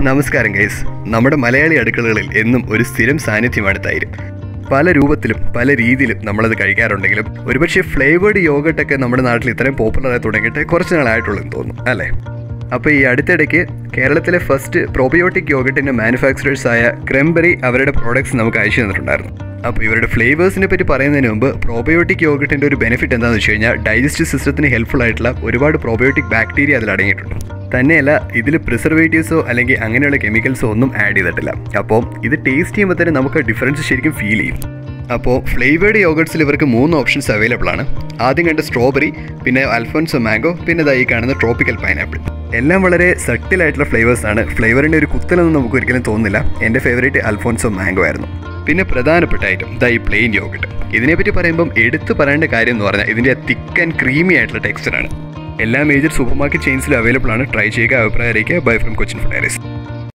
നമസ്കാരം ഗൈസ് നമ്മുടെ മലയാളി അടുക്കളകളിൽ എന്നും ഒരു സ്ഥിരം സാന്നിധ്യമാണ് തൈര് പല രൂപത്തിലും പല രീതിയിലും നമ്മളത് കഴിക്കാറുണ്ടെങ്കിലും ഒരുപക്ഷെ ഫ്ലേവേർഡ് യോഗട്ടൊക്കെ നമ്മുടെ നാട്ടിൽ ഇത്രയും പോപ്പുലറായി തുടങ്ങിയിട്ട് കുറച്ച് നാളായിട്ടുള്ളെന്ന് തോന്നുന്നു അല്ലേ അപ്പോൾ ഈ അടുത്തിടയ്ക്ക് കേരളത്തിലെ ഫസ്റ്റ് പ്രോബയോട്ടിക് യോഗട്ടിൻ്റെ മാനുഫാക്ചറേഴ്സായ ക്രെംബറി അവരുടെ പ്രോഡക്ട്സ് നമുക്ക് അയച്ചു തന്നിട്ടുണ്ടായിരുന്നു അപ്പോൾ ഇവരുടെ ഫ്ലേവേഴ്സിനെ പറ്റി പറയുന്നതിന് മുമ്പ് പ്രോബയോട്ടിക് യോഗട്ടിൻ്റെ ഒരു ബെനിഫിറ്റ് എന്താണെന്ന് വെച്ച് കഴിഞ്ഞാൽ ഡൈജസ്റ്റീവ് സിസ്റ്റത്തിന് ഹെൽപ്ഫുൾ ആയിട്ടുള്ള ഒരുപാട് പ്രോബയോട്ടിക് ബാക്ടീരിയ അതിൽ അടങ്ങിയിട്ടുണ്ട് തന്നെയല്ല ഇതിൽ പ്രിസർവേറ്റീവ്സോ അല്ലെങ്കിൽ അങ്ങനെയുള്ള കെമിക്കൽസോ ഒന്നും ആഡ് ചെയ്തിട്ടില്ല അപ്പോൾ ഇത് ടേസ്റ്റ് ചെയ്യുമ്പോൾ തന്നെ നമുക്ക് ഡിഫറൻസ് ശരിക്കും ഫീൽ ചെയ്യും അപ്പോൾ ഫ്ലേവേർഡ് യോഗട്ട്സിൽ ഇവർക്ക് മൂന്ന് ഓപ്ഷൻസ് അവൈലബിൾ ആണ് ആദ്യം കണ്ട സ്ട്രോബെറി പിന്നെ അൽഫോൻസോ മാംഗോ പിന്നെ ഇതായി കാണുന്ന ട്രോപ്പിക്കൽ പൈനാപ്പിൾ എല്ലാം വളരെ സട്ടിലായിട്ടുള്ള ഫ്ലേവേഴ്സ് ആണ് ഫ്ലേവറിൻ്റെ ഒരു കുത്തലൊന്നും നമുക്ക് ഒരിക്കലും തോന്നുന്നില്ല എൻ്റെ ഫേവറേറ്റ് അൽഫോൻസോ മാംഗോ ആയിരുന്നു പിന്നെ പ്രധാനപ്പെട്ട ഐറ്റം ദാ ഈ പ്ലെയിൻ യോഗട്ട് ഇതിനെപ്പറ്റി പറയുമ്പം എടുത്തു പറയേണ്ട കാര്യം എന്ന് പറഞ്ഞാൽ ഇതിൻ്റെ തിക്ക് ആൻഡ് ക്രീമി ആയിട്ടുള്ള ടെക്സ്ചറാണ് എല്ലാ മേജർ സൂപ്പർ മാർക്കറ്റ് ചെയിൻസിലും അവൈലബിൾ ആണ് ട്രൈ ചെയ്യുക അഭിപ്രായം അറിയിക്കുക ബൈ ഫ്രം കൊച്ചിൻ ഫുഡ്